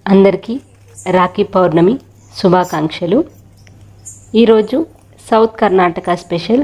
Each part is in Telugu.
అందరికీ రాఖీ పౌర్ణమి శుభాకాంక్షలు ఈరోజు సౌత్ కర్ణాటక స్పెషల్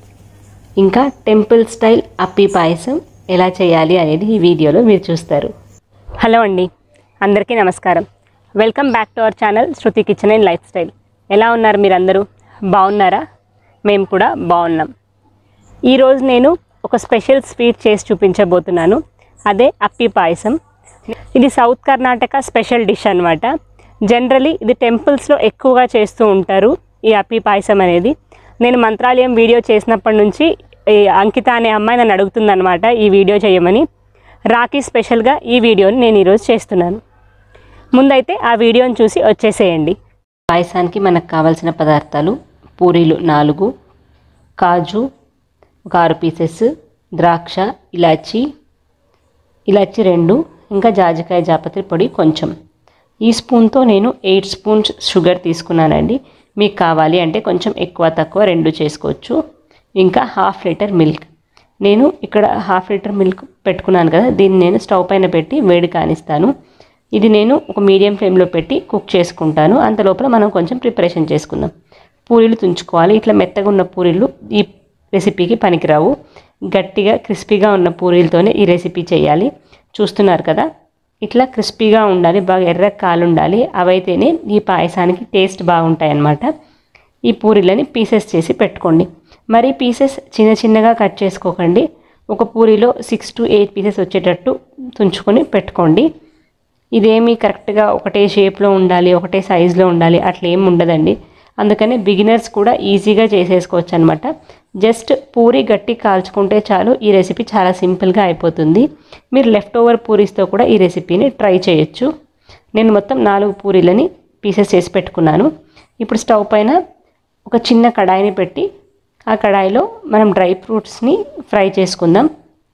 ఇంకా టెంపుల్ స్టైల్ అప్పి పాయసం ఎలా చేయాలి అనేది ఈ వీడియోలో మీరు చూస్తారు హలో అండి అందరికీ నమస్కారం welcome back to our channel Shruti kitchen and lifestyle ఎలా ఉన్నారు మీరందరూ బాగున్నారా మేము కూడా బాగున్నాం ఈరోజు నేను ఒక స్పెషల్ స్వీట్ చేసి చూపించబోతున్నాను అదే అప్పి పాయసం ఇది సౌత్ కర్ణాటక స్పెషల్ డిష్ అనమాట జనరలీ ఇది టెంపుల్స్లో ఎక్కువగా చేస్తూ ఉంటారు ఈ అప్పి పాయసం అనేది నేను మంత్రాలయం వీడియో చేసినప్పటి నుంచి ఈ అంకిత అనే అమ్మాయి నన్ను అడుగుతుందనమాట ఈ వీడియో చేయమని రాఖీ స్పెషల్గా ఈ వీడియోని నేను ఈరోజు చేస్తున్నాను ముందైతే ఆ వీడియోని చూసి వచ్చేసేయండి పాయసానికి మనకు కావాల్సిన పదార్థాలు పూరీలు నాలుగు కాజు ఒక ఆరు పీసెస్ ద్రాక్ష ఇలాచి ఇలాచి రెండు ఇంకా జాజికాయ జాపత్రి పొడి కొంచెం ఈ స్పూన్తో నేను ఎయిట్ స్పూన్స్ షుగర్ తీసుకున్నానండి మీకు కావాలి అంటే కొంచెం ఎక్కువ తక్కువ రెండు చేసుకోవచ్చు ఇంకా హాఫ్ లీటర్ మిల్క్ నేను ఇక్కడ హాఫ్ లీటర్ మిల్క్ పెట్టుకున్నాను కదా దీన్ని నేను స్టవ్ పైన పెట్టి వేడి కానిస్తాను ఇది నేను ఒక మీడియం ఫ్లేమ్లో పెట్టి కుక్ చేసుకుంటాను అంత లోపల మనం కొంచెం ప్రిపరేషన్ చేసుకుందాం పూరీలు తుంచుకోవాలి ఇట్లా మెత్తగా ఉన్న పూరీలు ఈ రెసిపీకి పనికిరావు గట్టిగా క్రిస్పీగా ఉన్న పూరీలతోనే ఈ రెసిపీ చేయాలి చూస్తున్నారు కదా ఇట్లా క్రిస్పీగా ఉండాలి బాగా ఎర్ర కాలు ఉండాలి అవైతేనే ఈ పాయసానికి టేస్ట్ బాగుంటాయి అన్నమాట ఈ పూరీలని పీసెస్ చేసి పెట్టుకోండి మరి పీసెస్ చిన్న చిన్నగా కట్ చేసుకోకండి ఒక పూరీలో సిక్స్ టు ఎయిట్ పీసెస్ వచ్చేటట్టు తుంచుకొని పెట్టుకోండి ఇదేమి కరెక్ట్గా ఒకటే షేప్లో ఉండాలి ఒకటే సైజులో ఉండాలి అట్లా ఏం ఉండదండి అందుకని బిగినర్స్ కూడా ఈజీగా చేసేసుకోవచ్చు అనమాట జస్ట్ పూరి గట్టి కాల్చుకుంటే చాలు ఈ రెసిపీ చాలా సింపుల్గా అయిపోతుంది మీరు లెఫ్ట్ ఓవర్ పూరీస్తో కూడా ఈ రెసిపీని ట్రై చేయొచ్చు నేను మొత్తం నాలుగు పూరీలని పీసెస్ చేసి పెట్టుకున్నాను ఇప్పుడు స్టవ్ పైన ఒక చిన్న కడాయిని పెట్టి ఆ కడాయిలో మనం డ్రై ఫ్రూట్స్ని ఫ్రై చేసుకుందాం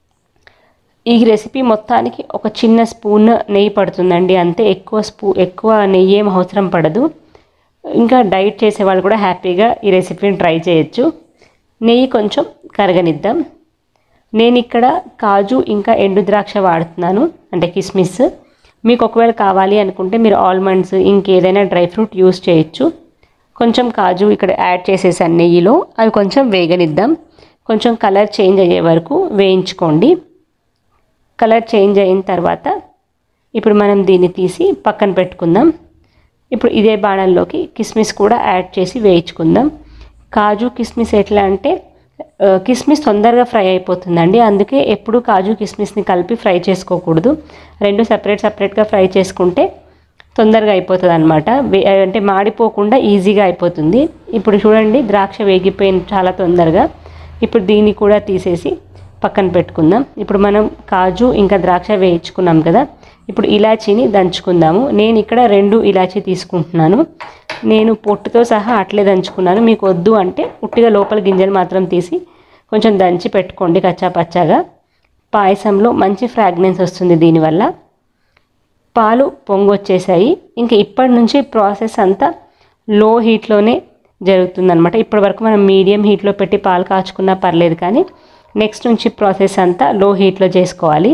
ఈ రెసిపీ మొత్తానికి ఒక చిన్న స్పూన్ నెయ్యి పడుతుందండి అంతే ఎక్కువ స్పూ ఎక్కువ నెయ్యి ఏం అవసరం పడదు ఇంకా డైట్ చేసే వాళ్ళు కూడా హ్యాపీగా ఈ రెసిపీని ట్రై చేయొచ్చు నెయ్యి కొంచెం కరగనిద్దాం నేను ఇక్కడ కాజు ఇంకా ఎండు ద్రాక్ష వాడుతున్నాను అంటే కిస్మిస్ మీకు ఒకవేళ కావాలి అనుకుంటే మీరు ఆల్మండ్స్ ఇంకేదైనా డ్రై ఫ్రూట్ యూస్ చేయొచ్చు కొంచెం కాజు ఇక్కడ యాడ్ చేసేసాను నెయ్యిలో అవి కొంచెం వేగనిద్దాం కొంచెం కలర్ చేంజ్ అయ్యే వరకు వేయించుకోండి కలర్ చేంజ్ అయిన తర్వాత ఇప్పుడు మనం దీన్ని తీసి పక్కన పెట్టుకుందాం ఇప్పుడు ఇదే బాణంలోకి కిస్మిస్ కూడా యాడ్ చేసి వేయించుకుందాం కాజు కిస్మిస్ ఎట్లా అంటే ఆ, కిస్మిస్ తొందరగా ఫ్రై అయిపోతుందండి అందుకే ఎప్పుడు కాజు కిస్మిస్ని కలిపి ఫ్రై చేసుకోకూడదు రెండు సపరేట్ సపరేట్గా ఫ్రై చేసుకుంటే తొందరగా అయిపోతుంది అనమాట అంటే మాడిపోకుండా ఈజీగా అయిపోతుంది ఇప్పుడు చూడండి ద్రాక్ష వేగిపోయింది చాలా తొందరగా ఇప్పుడు దీన్ని కూడా తీసేసి పక్కన పెట్టుకుందాం ఇప్పుడు మనం కాజు ఇంకా ద్రాక్ష వేయించుకున్నాం కదా ఇప్పుడు ఇలాచీని దంచుకుందాము నేను ఇక్కడ రెండు ఇలాచీ తీసుకుంటున్నాను నేను పొట్టుతో సహా అట్లే దంచుకున్నాను మీకు వద్దు అంటే ఉట్టిగా లోపల గింజలు మాత్రం తీసి కొంచెం దంచి పెట్టుకోండి కచ్చా పచ్చాగా పాయసంలో మంచి ఫ్రాగ్రెన్స్ వస్తుంది దీనివల్ల పాలు పొంగొచ్చేసాయి ఇంకా ఇప్పటి నుంచి ప్రాసెస్ అంతా లో హీట్లోనే జరుగుతుందన్నమాట ఇప్పటి వరకు మనం మీడియం హీట్లో పెట్టి పాలు కాచుకున్నా పర్లేదు కానీ నెక్స్ట్ నుంచి ప్రాసెస్ అంతా లో హీట్లో చేసుకోవాలి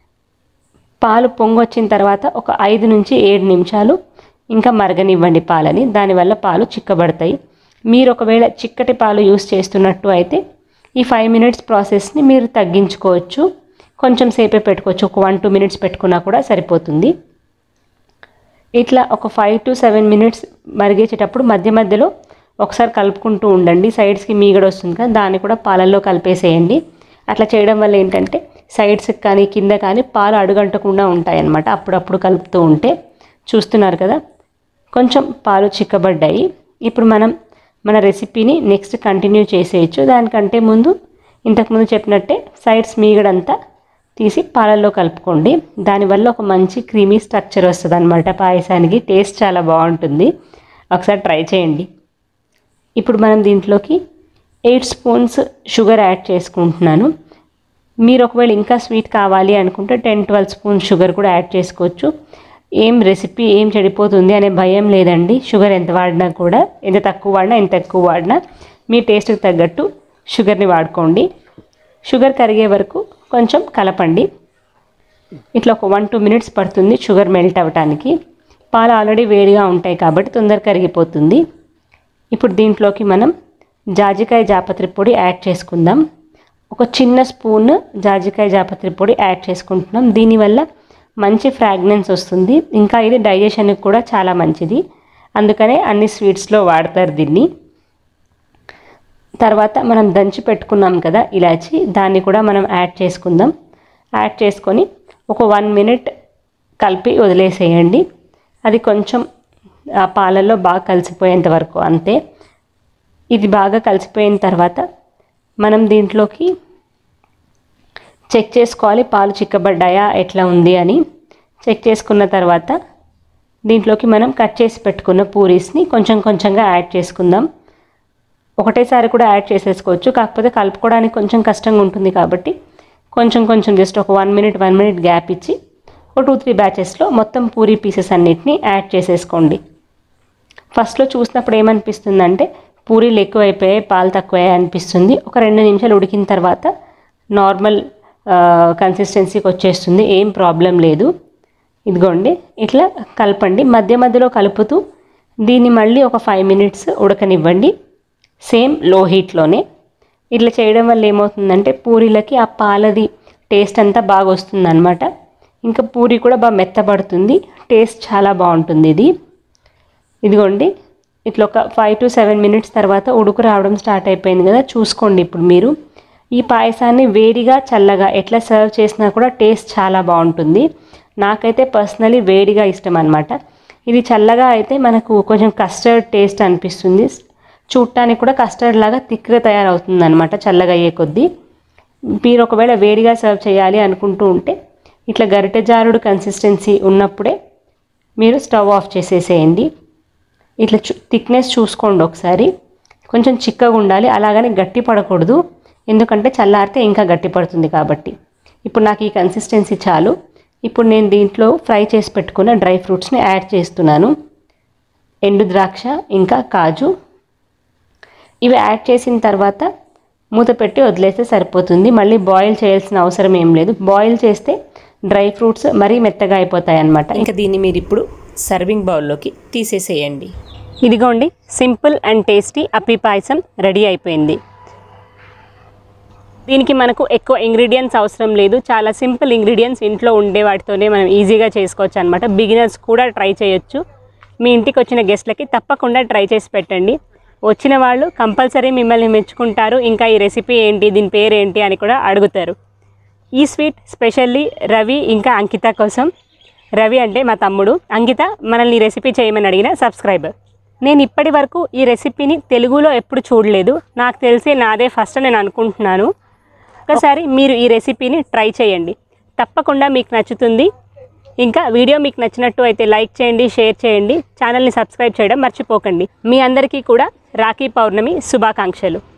పాలు పొంగొచ్చిన తర్వాత ఒక ఐదు నుంచి ఏడు నిమిషాలు ఇంకా మరగనివ్వండి పాలని దానివల్ల పాలు చిక్కబడతాయి మీరు ఒకవేళ చిక్కటి పాలు యూస్ చేస్తున్నట్టు అయితే ఈ ఫైవ్ మినిట్స్ ప్రాసెస్ని మీరు తగ్గించుకోవచ్చు కొంచెం సేపే పెట్టుకోవచ్చు ఒక వన్ టూ మినిట్స్ పెట్టుకున్నా కూడా సరిపోతుంది ఇట్లా ఒక ఫైవ్ టు సెవెన్ మినిట్స్ మరిగేసేటప్పుడు మధ్య మధ్యలో ఒకసారి కలుపుకుంటూ ఉండండి సైడ్స్కి మీగడ వస్తుంది కదా దాన్ని కూడా పాలల్లో కలిపేసేయండి అట్లా చేయడం వల్ల ఏంటంటే సైడ్స్కి కానీ కింద కానీ పాలు అడుగంటకుండా ఉంటాయన్నమాట అప్పుడప్పుడు కలుపుతూ ఉంటే చూస్తున్నారు కదా కొంచెం పాలు చిక్కబడ్డాయి ఇప్పుడు మనం మన రెసిపీని నెక్స్ట్ కంటిన్యూ చేసేయచ్చు దానికంటే ముందు ఇంతకుముందు చెప్పినట్టే సైడ్స్ మీగడంతా తీసి పాలల్లో కలుపుకోండి దానివల్ల ఒక మంచి క్రీమీ స్ట్రక్చర్ వస్తుంది అనమాట పాయసానికి టేస్ట్ చాలా బాగుంటుంది ఒకసారి ట్రై చేయండి ఇప్పుడు మనం దీంట్లోకి ఎయిట్ స్పూన్స్ షుగర్ యాడ్ చేసుకుంటున్నాను మీరు ఒకవేళ ఇంకా స్వీట్ కావాలి అనుకుంటే టెన్ ట్వెల్వ్ స్పూన్స్ షుగర్ కూడా యాడ్ చేసుకోవచ్చు ఏం రెసిపీ ఏం చెడిపోతుంది అనే భయం లేదండి షుగర్ ఎంత వాడినా కూడా ఎంత తక్కువ వాడినా ఎంత ఎక్కువ వాడినా మీ టేస్ట్కి తగ్గట్టు షుగర్ని వాడుకోండి షుగర్ కరిగే వరకు కొంచెం కలపండి ఇట్లా ఒక వన్ టూ మినిట్స్ పడుతుంది షుగర్ మెల్ట్ అవ్వటానికి పాలు ఆల్రెడీ వేడిగా ఉంటాయి కాబట్టి తొందర కరిగిపోతుంది ఇప్పుడు దీంట్లోకి మనం జాజికాయ జాపత్రి పొడి యాడ్ చేసుకుందాం ఒక చిన్న స్పూన్ జాజికాయ జాపత్రి పొడి యాడ్ చేసుకుంటున్నాం దీనివల్ల మంచి ఫ్రాగ్రెన్స్ వస్తుంది ఇంకా ఇది డైజెషన్కి కూడా చాలా మంచిది అందుకనే అన్ని స్వీట్స్లో వాడతారు దీన్ని తర్వాత మనం దంచి పెట్టుకున్నాం కదా ఇలాచి దాన్ని కూడా మనం యాడ్ చేసుకుందాం యాడ్ చేసుకొని ఒక వన్ మినిట్ కలిపి వదిలేసేయండి అది కొంచెం ఆ పాలల్లో బాగా కలిసిపోయేంత వరకు అంతే ఇది బాగా కలిసిపోయిన తర్వాత మనం దీంట్లోకి చెక్ చేసుకోవాలి పాలు చిక్కబడ్డాయా ఎట్లా ఉంది అని చెక్ చేసుకున్న తర్వాత దీంట్లోకి మనం కట్ చేసి పెట్టుకున్న పూరీస్ని కొంచెం కొంచెంగా యాడ్ చేసుకుందాం ఒకటేసారి కూడా యాడ్ చేసేసుకోవచ్చు కాకపోతే కలుపుకోవడానికి కొంచెం కష్టంగా ఉంటుంది కాబట్టి కొంచెం కొంచెం జస్ట్ ఒక one minute one minute gap ఇచ్చి ఒక టూ త్రీ బ్యాచెస్లో మొత్తం పూరీ పీసెస్ అన్నిటిని యాడ్ చేసేసుకోండి ఫస్ట్లో చూసినప్పుడు ఏమనిపిస్తుందంటే పూరీలు ఎక్కువైపోయాయి పాలు తక్కువయ్యాయి అనిపిస్తుంది ఒక రెండు నిమిషాలు ఉడికిన తర్వాత నార్మల్ కన్సిస్టెన్సీకి వచ్చేస్తుంది ఏం ప్రాబ్లం లేదు ఇదిగోండి ఇట్లా కలపండి మధ్య మధ్యలో కలుపుతూ దీన్ని మళ్ళీ ఒక ఫైవ్ మినిట్స్ ఉడకనివ్వండి సేమ్ లో హీట్లోనే ఇట్లా చేయడం వల్ల ఏమవుతుందంటే పూరీలకి ఆ పాలది టేస్ట్ అంతా బాగా వస్తుంది అనమాట ఇంకా పూరి కూడా బాగా మెత్తబడుతుంది టేస్ట్ చాలా బాగుంటుంది ఇది ఇదిగోండి ఇట్లా ఒక ఫైవ్ టు సెవెన్ మినిట్స్ తర్వాత ఉడుకు రావడం స్టార్ట్ అయిపోయింది కదా చూసుకోండి ఇప్పుడు మీరు ఈ పాయసాన్ని వేడిగా చల్లగా ఎట్లా సర్వ్ చేసినా కూడా టేస్ట్ చాలా బాగుంటుంది నాకైతే పర్సనలీ వేడిగా ఇష్టం అనమాట ఇది చల్లగా అయితే మనకు కొంచెం కస్టర్డ్ టేస్ట్ అనిపిస్తుంది చూడటానికి కూడా కస్టర్డ్ లాగా థిక్గా తయారవుతుంది అనమాట చల్లగా అయ్యే కొద్దీ మీరు ఒకవేళ వేడిగా సర్వ్ చేయాలి అనుకుంటూ ఉంటే ఇట్లా గరిటె జారుడు కన్సిస్టెన్సీ ఉన్నప్పుడే మీరు స్టవ్ ఆఫ్ చేసేసేయండి ఇట్లా చూ థిక్నెస్ చూసుకోండి ఒకసారి కొంచెం చిక్కగా ఉండాలి అలాగని గట్టి పడకూడదు ఎందుకంటే చల్లారితే ఇంకా గట్టి పడుతుంది కాబట్టి ఇప్పుడు నాకు ఈ కన్సిస్టెన్సీ చాలు ఇప్పుడు నేను దీంట్లో ఫ్రై చేసి పెట్టుకున్న డ్రై ఫ్రూట్స్ని యాడ్ చేస్తున్నాను ఎండు ద్రాక్ష ఇంకా కాజు ఇవి యాడ్ చేసిన తర్వాత మూత పెట్టి వదిలేస్తే సరిపోతుంది మళ్ళీ బాయిల్ చేయాల్సిన అవసరం ఏం లేదు బాయిల్ చేస్తే డ్రై ఫ్రూట్స్ మరీ మెత్తగా అయిపోతాయి అన్నమాట ఇంకా దీన్ని మీరు ఇప్పుడు సర్వింగ్ బౌల్లోకి తీసేసేయండి ఇదిగోండి simple and tasty Appi payasam ready అయిపోయింది దీనికి మనకు ఎక్కువ ఇంగ్రీడియంట్స్ అవసరం లేదు చాలా సింపుల్ ఇంగ్రీడియంట్స్ ఇంట్లో ఉండే వాటితోనే మనం ఈజీగా చేసుకోవచ్చు అనమాట బిగినర్స్ కూడా ట్రై చేయొచ్చు మీ ఇంటికి వచ్చిన గెస్ట్లకి తప్పకుండా ట్రై చేసి పెట్టండి వచ్చిన వాళ్ళు కంపల్సరీ మిమ్మల్ని మెచ్చుకుంటారు ఇంకా ఈ రెసిపీ ఏంటి దీని పేరు ఏంటి అని కూడా అడుగుతారు ఈ స్వీట్ స్పెషల్లీ రవి ఇంకా అంకిత కోసం రవి అంటే మా తమ్ముడు అంకిత మనల్ని ఈ రెసిపీ చేయమని అడిగిన సబ్స్క్రైబర్ నేను ఇప్పటి వరకు ఈ రెసిపీని తెలుగులో ఎప్పుడు చూడలేదు నాకు తెలిసి నాదే ఫస్ట్ నేను అనుకుంటున్నాను ఒకసారి మీరు ఈ రెసిపీని ట్రై చేయండి తప్పకుండా మీకు నచ్చుతుంది ఇంకా వీడియో మీకు నచ్చినట్టు అయితే లైక్ చేయండి షేర్ చేయండి ఛానల్ని సబ్స్క్రైబ్ చేయడం మర్చిపోకండి మీ అందరికీ కూడా రాఖీ పౌర్ణమి శుభాకాంక్షలు